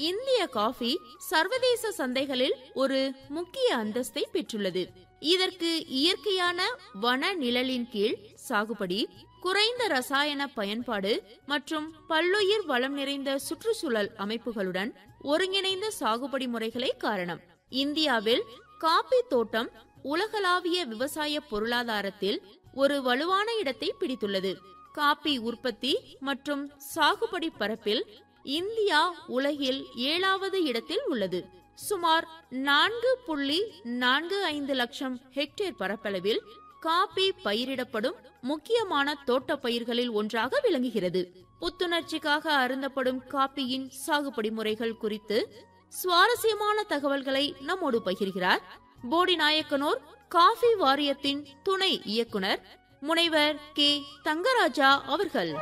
இந்திய காஃபி சர்வதேச சந்தைகளில் ஒரு முக்கிய அந்தஸ்தை பெற்றுள்ளது இதற்கு இயற்கையான வன நிழலின் கீழ் சாகுபடி குறைந்த ரசாயன பயன்பாடு மற்றும் பல்லுயிர் வளம் நிறைந்த சுற்றுச்சூழல் அமைப்புகளுடன் ஒருங்கிணைந்த சாகுபடி முறைகளே காரணம் இந்தியாவில் காபி தோட்டம் உலகளாவிய விவசாய பொருளாதாரத்தில் ஒரு வலுவான இடத்தை பிடித்துள்ளது காபி உற்பத்தி மற்றும் சாகுபடி பரப்பில் இந்தியா உலகில் ஏழாவது இடத்தில் உள்ளது சுமார் நான்கு புள்ளி நான்கு ஐந்து லட்சம் ஹெக்டேர் பரப்பளவில் காபி பயிரிடப்படும் முக்கியமான தோட்ட பயிர்களில் ஒன்றாக விளங்குகிறது புத்துணர்ச்சிக்காக அருந்தப்படும் காப்பியின் சாகுபடி முறைகள் குறித்து சுவாரஸ்யமான தகவல்களை நம்மோடு பகிர்கிறார் போடி நாயக்கனூர் காஃபி வாரியத்தின் துணை இயக்குனர் முனைவர் கே தங்கராஜா அவர்கள்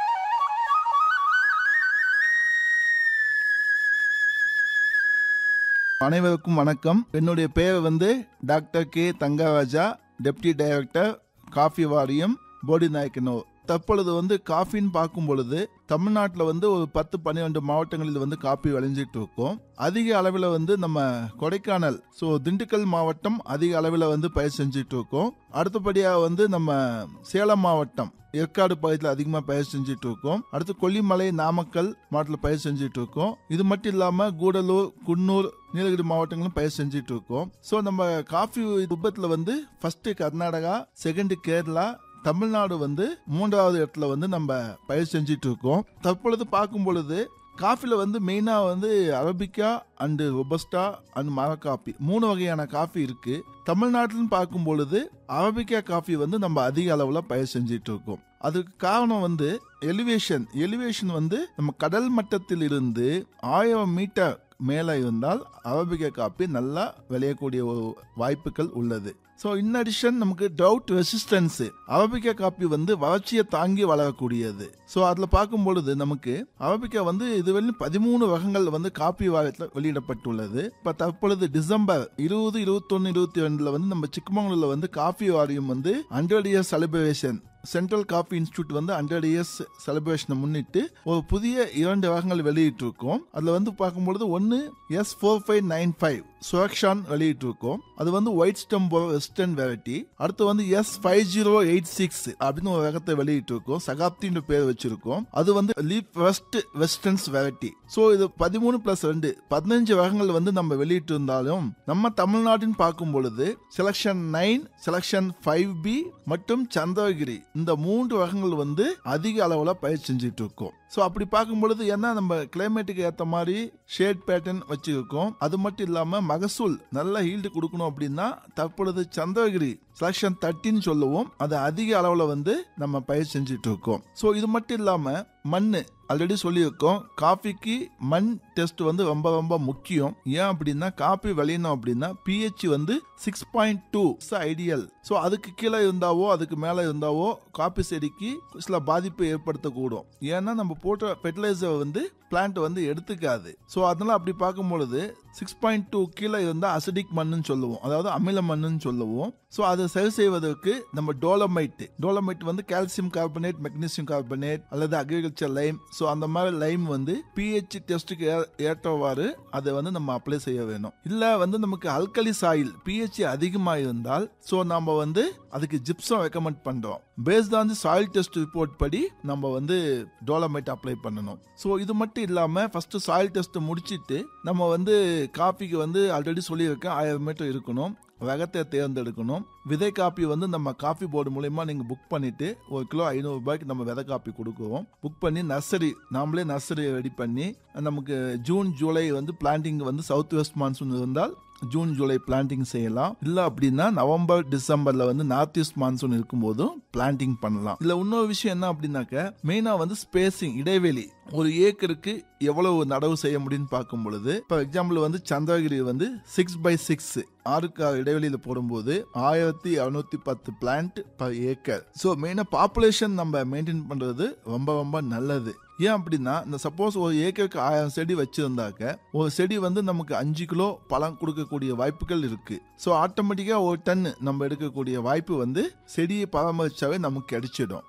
அனைவருக்கும் வணக்கம் என்னுடைய பெயர் வந்து doctor K Thangaraja deputy director coffee வாரியம் போடி நாயக்கனூர் தற்பொழுது வந்து காஃபின்னு பார்க்கும் பொழுது தமிழ்நாட்டில் வந்து ஒரு பத்து பன்னிரெண்டு மாவட்டங்களில் வந்து காஃபி விளைஞ்சிட்டு இருக்கோம் அதிக அளவில் வந்து நம்ம கொடைக்கானல் ஸோ திண்டுக்கல் மாவட்டம் அதிக அளவில் வந்து பயிர் செஞ்சுட்டு இருக்கோம் அடுத்தபடியாக வந்து நம்ம சேலம் மாவட்டம் ஏற்காடு பகுதியில் அதிகமாக பயிர் செஞ்சுட்டு இருக்கோம் அடுத்து கொல்லிமலை நாமக்கல் மாவட்டத்தில் பயிர் செஞ்சுட்டு இருக்கோம் இது மட்டும் இல்லாமல் கூடலூர் குன்னூர் நீலகிரி மாவட்டங்களும் பயிர் செஞ்சுட்டு இருக்கோம் ஸோ நம்ம காஃபி உற்பத்தியில் வந்து ஃபர்ஸ்ட் கர்நாடகா செகண்ட் கேரளா தமிழ்நாடு வந்து மூன்றாவது இடத்துல வந்து நம்ம பயிர் செஞ்சுட்டு இருக்கோம் தற்பொழுது பார்க்கும் பொழுது காஃபில வந்து மெயினாக வந்து அரபிக்கா அண்டு ரொபஸ்டா அண்ட் மர காஃபி மூணு வகையான காஃபி இருக்கு தமிழ்நாட்டில்னு பார்க்கும் பொழுது அரபிக்கா காஃபி வந்து நம்ம அதிக அளவில் பயிர் செஞ்சுட்டு இருக்கோம் அதுக்கு காரணம் வந்து எலிவேஷன் எலிவேஷன் வந்து நம்ம கடல் மட்டத்தில் இருந்து ஆயிரம் மீட்டர் மேலே இருந்தால் அரபிக்கா காப்பி நல்லா விளையக்கூடிய ஒரு வாய்ப்புகள் உள்ளது ஸோ இன் அடிஷன் நமக்கு டவுட் ரெசிஸ்டன்ஸ் அரபிக்கா காப்பி வந்து வறட்சியை தாங்கி வளரக்கூடியது ஸோ அதில் பார்க்கும் பொழுது நமக்கு அரபிக்கா வந்து இதுவரையும் பதிமூணு வகங்கள் வந்து காப்பி வாரத்தில் வெளியிடப்பட்டுள்ளது இப்போ தற்பொழுது டிசம்பர் இருபது இருபத்தொன்னு இருபத்தி ரெண்டுல வந்து நம்ம சிக்கமங்களூர்ல வந்து காஃபி வாரியம் வந்து hundred years celebration central coffee institute வந்து ஹண்ட்ரட் இயர்ஸ் செலிப்ரேஷனை முன்னிட்டு ஒரு புதிய இரண்டு வகங்கள் வெளியிட்டிருக்கோம் அதில் வந்து பார்க்கும்பொழுது ஒன்று S four five nine five சுரக்ஷான் வெளியிட்டிருக்கோம் அது வந்து ஒயிட் ஸ்டம் வெஸ்டர்ன் வெரைட்டி அடுத்து வந்து S five zero eight six அப்படின்னு ஒரு ரகத்தை வெளியிட்டிருக்கோம் சகாப்தின்னு பேர் வச்சிருக்கோம் அது வந்து leaf west westerns variety so இது பதிமூணு பிளஸ் ரெண்டு பதினஞ்சு வகங்கள் வந்து நம்ம வெளியிட்டு இருந்தாலும் நம்ம தமிழ்நாட்டின் பார்க்கும் பொழுது selection nine selection five B மற்றும் சந்திரகிரி இந்த மூன்று வகங்கள் வந்து அதிக அளவில் பயிர் செஞ்சுட்டு இருக்கோம் ஸோ அப்படி பார்க்கும் பொழுது ஏன்னா நம்ம கிளைமேட்டுக்கு ஏற்ற மாதிரி ஷேட் பேட்டர்ன் வச்சிருக்கோம் அது மட்டும் இல்லாமல் மகசூல் நல்ல ஹீல்டு கொடுக்கணும் அப்படின்னா தற்பொழுது சந்திரகிரி செலக்ஷன் தேர்ட்டின்னு சொல்லுவோம் அது அதிக அளவில் வந்து நம்ம பயிர் செஞ்சுட்டு இருக்கோம் ஸோ இது மட்டும் இல்லாமல் மண் ஆல்ரெடி சொல்லியிருக்கோம் காஃபிக்கு மண் டெஸ்ட் வந்து ரொம்ப ரொம்ப முக்கியம் ஏன் அப்படின்னா காஃபி விளையணும் அப்படின்னா பிஹெச் வந்து six point two ideal so அதுக்கு கீழே இருந்தாவோ அதுக்கு மேலே இருந்தாவோ காஃபி செடிக்கு சில பாதிப்பை ஏற்படுத்தக்கூடும் ஏன்னா நம்ம போட்ட ஃபெர்டிலைசர் வந்து பிளான்ட் வந்து எடுத்துக்காது ஸோ அதனால அப்படி பார்க்கும் பொழுது சிக்ஸ் பாயிண்ட் டூ கீழே இருந்தால் அசிடிக் மண்ணுன்னு சொல்லுவோம் அதாவது அமில மண்ணுன்னு சொல்லுவோம் ஸோ அதை சரி செய்வதற்கு நம்ம டோலமைட் டோலமைட் வந்து கால்சியம் கார்பனேட் மெக்னீசியம் கார்பனேட் அல்லது அக்ரிகல்ச்சர் லைம் ஸோ அந்த மாதிரி லைம் வந்து பிஹெச் டெஸ்ட்டுக்கு ஏற்றவாறு அதை வந்து நம்ம அப்ளை செய்ய வேணும் இல்லை வந்து நமக்கு அல்கலி சாயில் பிஹெச் அதிகமாக இருந்தால் ஸோ நம்ம வந்து அதுக்கு ஜிப்ஸம் ரெக்கமெண்ட் பண்ணுறோம் based on the soil test report படி நம்ம வந்து டோலமைட் அப்ளை பண்ணணும் ஸோ இது மட்டும் இல்லாமல் ஃபர்ஸ்ட் சாயில் டெஸ்ட் முடிச்சிட்டு நம்ம வந்து காப்பிக்கு வந்து ஆல்ரெடி சொல்லியிருக்கேன் ஆயிரம் மீட்டர் இருக்கணும் ரகத்தை தேர்ந்தெடுக்கணும் விதை காப்பி வந்து நம்ம காஃபி போர்டு மூலயமா நீங்கள் புக் பண்ணிட்டு ஒரு கிலோ ஐநூறு ரூபாய்க்கு நம்ம விதை காப்பி கொடுக்குறோம் புக் பண்ணி நர்சரி நாமளே நர்சரி ரெடி பண்ணி நமக்கு ஜூன் ஜூலை வந்து பிளான்டிங் வந்து சவுத் வெஸ்ட் மான்சூன் இருந்தால் ஜூன் ஜூலை பிளான்டிங் செய்யலாம் இல்ல அப்படின்னா நவம்பர் டிசம்பர்ல வந்து நார்த் ஈஸ்ட் மான்சூன் இருக்கும்போதும் பிளான்டிங் பண்ணலாம் இதுல இன்னொரு விஷயம் என்ன அப்படின்னாக்க மெயினா வந்து ஸ்பேசிங் இடைவெளி ஒரு ஏக்கருக்கு எவ்வளவு நடவு செய்ய முடியும்னு பார்க்கும் பொழுது இப்போ எக்ஸாம்பிள் வந்து சந்திரகிரி வந்து சிக்ஸ் பை சிக்ஸ் ஆறுக்கு ஆறு இடைவெளியில் போடும்போது ஆயிரத்தி இரநூத்தி பத்து பிளான்ட் பர் ஏக்கர் ஸோ மெயினாக பாப்புலேஷன் நம்ம மெயின்டைன் பண்ணுறது ரொம்ப ரொம்ப நல்லது ஏன் அப்படின்னா இந்த சப்போஸ் ஒரு ஏக்கருக்கு ஆயிரம் செடி வச்சிருந்தாக்க ஒரு செடி வந்து நமக்கு அஞ்சு கிலோ பழம் கொடுக்கக்கூடிய வாய்ப்புகள் இருக்கு ஸோ ஆட்டோமேட்டிக்காக ஒரு டன் நம்ம எடுக்கக்கூடிய வாய்ப்பு வந்து செடியை பராமரிச்சாவே நமக்கு கிடைச்சிடும்